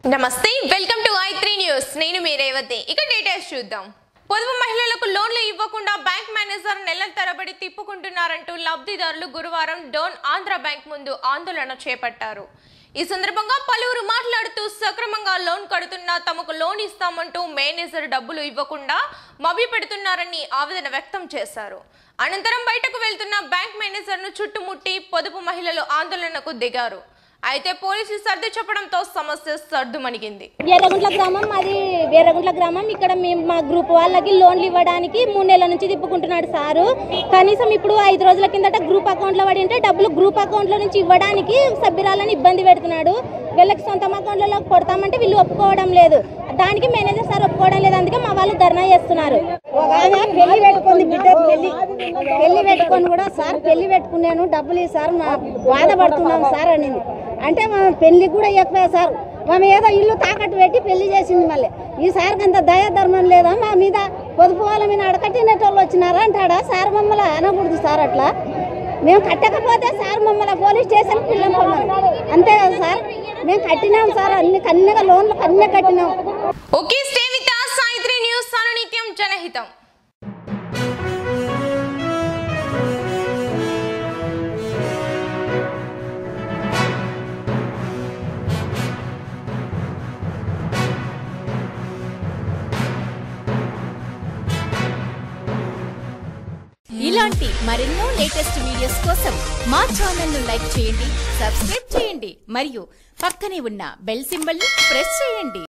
నమస్తే welcome to I three news నేను మీ రేవతి ఇక డీటెయిల్స్ చూద్దాం పొదుపు మహిళలకు లోన్లు ఇవ్వకుండా బ్యాంక్ మేనేజర్ నెలల తరబడి తిప్పుకుంటున్నారంటూ లబ్ధిదారులు గురువారం డోన్ ఆంధ్ర బ్యాంక్ ముందు ఆందోళన చేపట్టారు ఈ సందర్భంగా పలువురు మాట్లాడుతూ సక్రమంగా లోన్ కడుతున్నా తమకు లోన్ ఇస్తామంటూ మేనేజర్ డబ్బులు ఇవ్వకుండా మభ్య పెడుతున్నారని ఆవేదన వ్యక్తం చేశారు అనంతరం బయటకు వెళ్తున్న బ్యాంక్ మేనేజర్ను చుట్టుముట్టి పొదుపు మహిళలు ఆందోళనకు దిగారు అయితే పోలీసులు సర్ది చెప్పడంతో సమస్య సర్దుమణిగింది వీరగుంట్ల గ్రామం మాది వీరగుంట్ల గ్రామం ఇక్కడ మేము మా గ్రూప్ వాళ్ళకి లోన్లు ఇవ్వడానికి మూడు నెలల నుంచి తిప్పుకుంటున్నాడు సారు కనీసం ఇప్పుడు ఐదు రోజుల కిందట గ్రూప్ అకౌంట్లో పడి ఉంటే డబ్బులు గ్రూప్ అకౌంట్లో నుంచి ఇవ్వడానికి సభ్యురాలను ఇబ్బంది పెడుతున్నాడు వీళ్ళకి సొంతం అకౌంట్లలో కొడతామంటే వీళ్ళు ఒప్పుకోవడం లేదు దానికి మేనేజర్ సార్ ఒప్పుకోవడం లేదు అందుకే మా వాళ్ళు ధర్నా చేస్తున్నారు ఆమె పెళ్లి పెట్టుకుంది బిడ్డ పెళ్లి పెళ్లి పెట్టుకొని కూడా సార్ పెళ్లి పెట్టుకున్నాను డబ్బులు ఈ సార్ మా బాధపడుతున్నాం సార్ అనింది అంటే మా పెళ్లి కూడా ఎక్కువ సార్ మేము ఏదో ఇల్లు తాకట్టు పెట్టి పెళ్లి చేసింది మళ్ళీ ఈ సార్కి అంత దయాధర్మం లేదా మా మీద పొదుపు వాళ్ళ మీద అడకట్టినట్టు వచ్చినారా అంటాడా సార్ మమ్మల్ని అనకూడదు సార్ అట్లా మేము కట్టకపోతే సార్ మమ్మల్ని పోలీస్ స్టేషన్ పిల్లంపమని అంతే కదా సార్ మేము కట్టినాం సార్ అన్ని కన్నెగా లోన్లు కన్నె కట్టినాం okay stay with Saitri news అనునిత్యం జనహితం ఇలాంటి మరెన్నో లేటెస్ట్ వీడియోస్ కోసం మా ఛానల్ ను లైక్ చేయండి సబ్స్క్రైబ్ చేయండి మరియు పక్కనే ఉన్న బెల్ సింబల్ ని ప్రెస్ చేయండి